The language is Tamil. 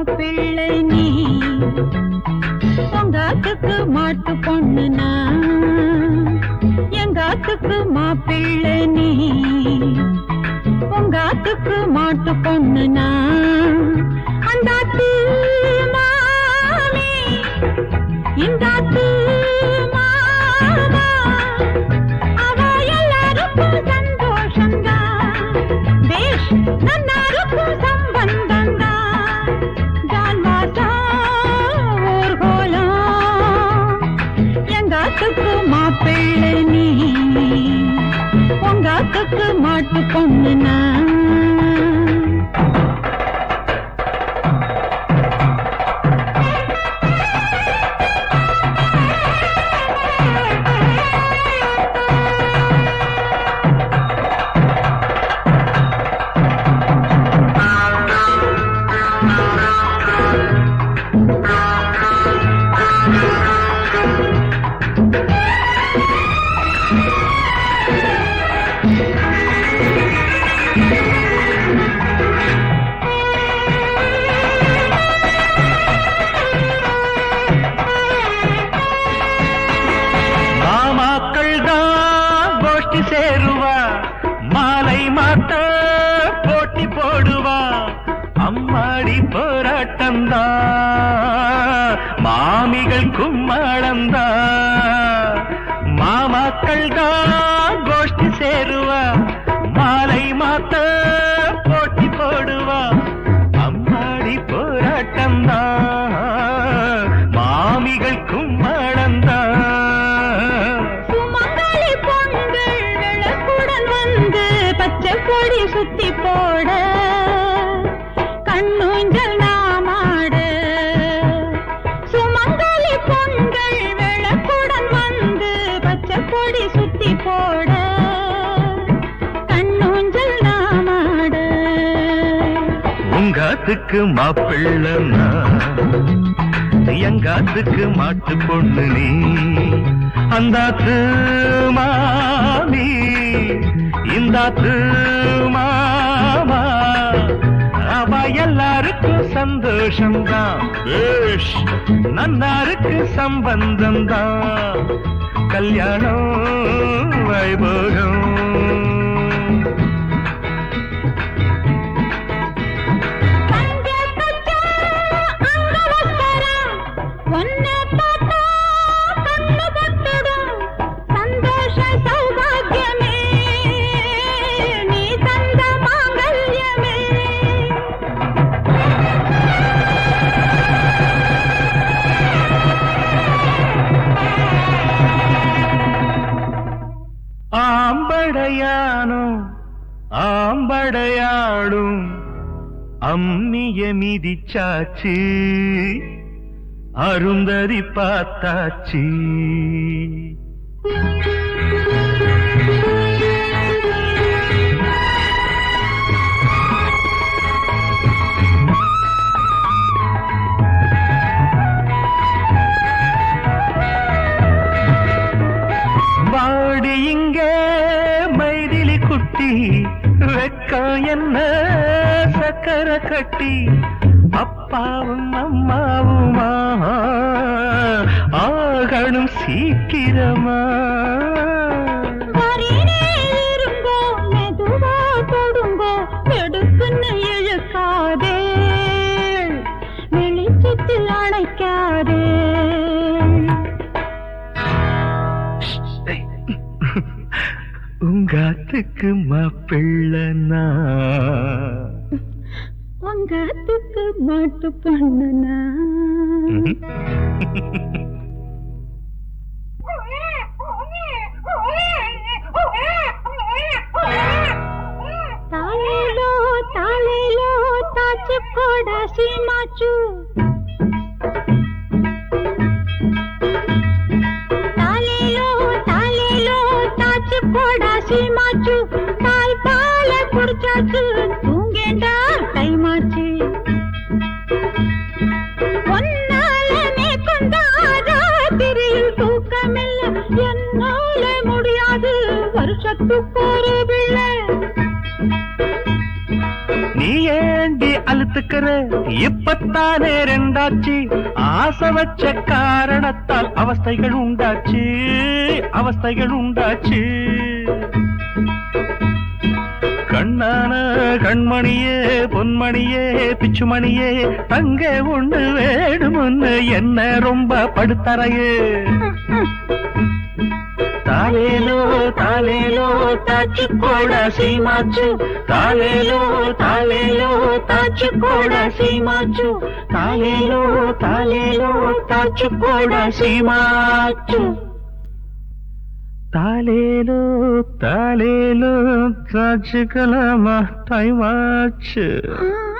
மாப்பிள்ளை நீ உங்காத்துக்கு மாட்டு பொண்ணுனா எங்காத்துக்கு மாப்பிள்ளை நீ உங்காத்துக்கு மாட்டு பொண்ணுனா அந்தாத்து மாமி இந்தாத்து மாமா அவ எல்லாருக்கும் சந்தோஷம்தான் பேஷ் நன்னாருக்கும் சம்பந்தம்தான் ஜான்வாசா ஊர்கோலம் எங்காத்துக்கு மாப்பிள்ளை நீ உங்காத்துக்கு மாட்டு பொண்ணுனா மாமாக்கள் தான் கோஷ்டி சேருவா மாலை மாத்த போட்டி போடுவா அம்மாடி போராட்டந்தா மாமிகள் கும்மாளந்தா மாமாக்கள் தான் கோஷ்டி சேருவா மாலை மாத்த போட்டி போடுவா அம்மாடி போராட்டந்தா மாமிகள் கும்மாளந்தா சுமங்கலி பொண்கள் விளக்குடன் வந்து பச்சை கொடி சுத்தி போட கண்ணூஞ்சல் நாமாட சுமங்கலி பொண்கள் விளக்குடன் வந்து பச்சை கொடி சுத்தி போட கண்ணூஞ்சல் நாமாட உங்காத்துக்கு மாப்பிள்ளனா எங்காத்துக்கு மாட்டு பொண்ணு நீ அந்தாத்து மாமி இந்தாத்து மாமா அவ எல்லாருக்கும் சந்தோஷம்தான் பேஷ் நன்னாருக்கு சம்பந்தம்தான் கல்யாணம் வைபோகம் பஞ்ச பச்சா அங்கவஸ்தரம் ஒன்ன பார்த்தா கண்ணு பட்டுடும் சந்தோஷ சௌபாகியமே நீ தந்த மாங்கல்யமே ஆம்படையானும் ஆம்படையாடும் அம்மிய மிதிச்சாச்சு அருந்ததி பார்த்தாச்சு வாடி இங்கே மைதிலி குட்டி வெக்கம் என்ன சக்கர கட்டி அப்பாவும் அம்மாவுமா ஆகணும் சீக்கிரமா வரினே இருங்கோ மெதுவா கொடுங்கோ எடுக்குன்னு இழுக்காதே வெளிச்சத்தில் அணைக்காதே உங்காத்துக்கு மாப்பிள்ளனா உங்கத்துக்கு மாட்டு பண்ணுனா తాళేలో తాళేలో తాచుకోడా సీమాచు తాళేలో తాళేలో తాచుకోడా సీమాచు தாய்பால குடிச்சாச்சு தூங்கேண்டா டைமாச்சு ஒன்னால மேற்கொண்ட ராத்திரியில் தூக்கமில்ல என்னால முடியாது வருஷத்துக்கு ஒரு பிள்ளை நீ ஏண்டி அழுத்துக்க சக்கர இப்பத்தானே ரெண்டாச்சு ஆசை வச்ச காரணத்தால் அவஸ்தைகள் உண்டாச்சு அவஸ்தைகள் உண்டாச்சு கண்ணான கண்மணியே பொன்மணியே பிச்சுமணியே தங்க ஒண்ணு வேணும்னு என்ன ரொம்ப படுத்தறையே தாலேலோ தாலேலோ தாச்சு கூட சீமாச்சு தாலேலோ தாலேலோ தாச்சு கூட சீமாச்சு தாலேலோ தாலேலோ தாச்சு கூட சீமாச்சு தாலேலோ தாலேலோ தாச்சுக்கலாமா டைம் ஆச்சு ஆ